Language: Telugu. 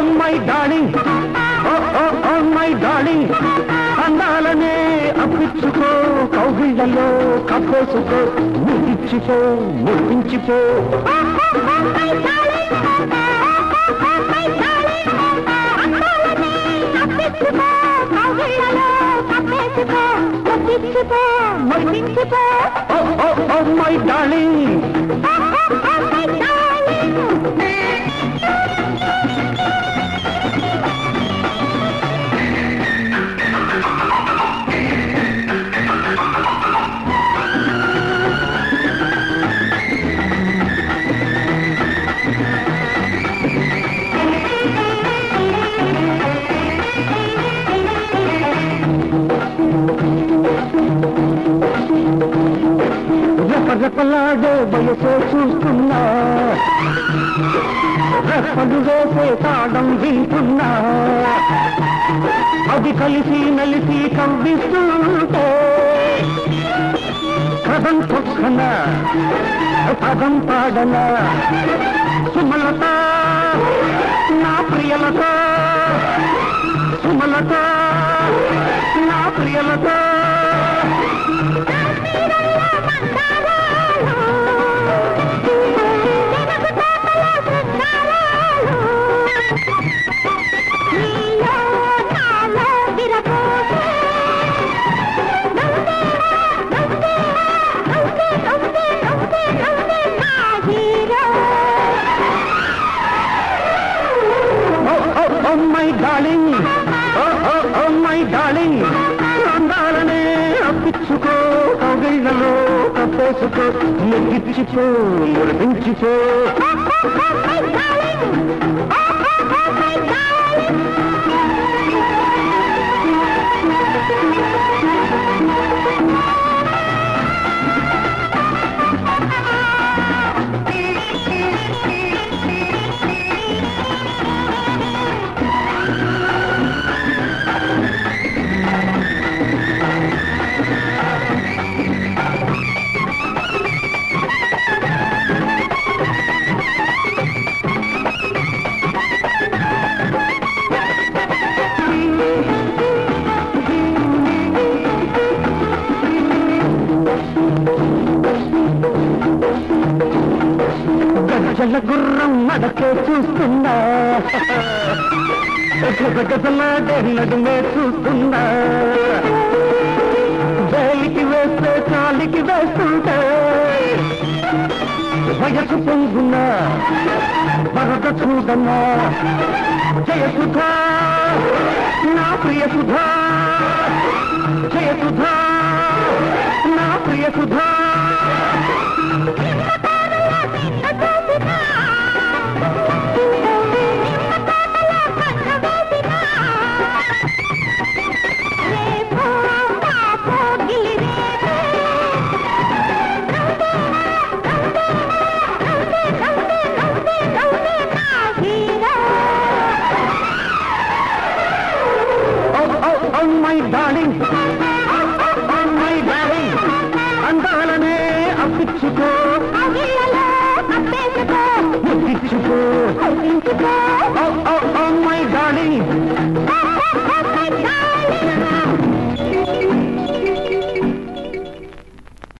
My darling oh oh oh my darling అందాలనే అప్పించుకో కౌగిళ్ళలో కప్పేసుకో ముగిచ్చిపో ముగించిపో oh oh oh my darling రెపరెపలాడే వయసే చూస్తున్నా రెప్పలు వేసే తాళం వింటున్నా అది కలిసి నలిసి కవ్విస్తుంటే కథం తొక్కన పదం పాడన సుమలత నా ప్రియలత సుమలత నా ప్రియలత Oh, oh, oh, my darling. Oh, oh, oh, my darling. అందాలనే అప్పించుకో కౌగిళ్ళలో కప్పేసుకో ముగిచ్చిపో మురిపించిపో గజ్జల గుర్రం నడకే చూస్తున్నా గజలాడే నడుమే చూస్తున్నా వేలికి వేస్తే కాలికి వేస్తుంటే వయసు పొంగున్నా వరద చూడన్నా జయ సుధా నా ప్రియ సుధా జయ సుధా నా ప్రియ Sudha Oh, oh, oh, my darling. Oh, oh, oh, my darling. అందాలనే అప్పించుకో ముద్దిచ్చుకో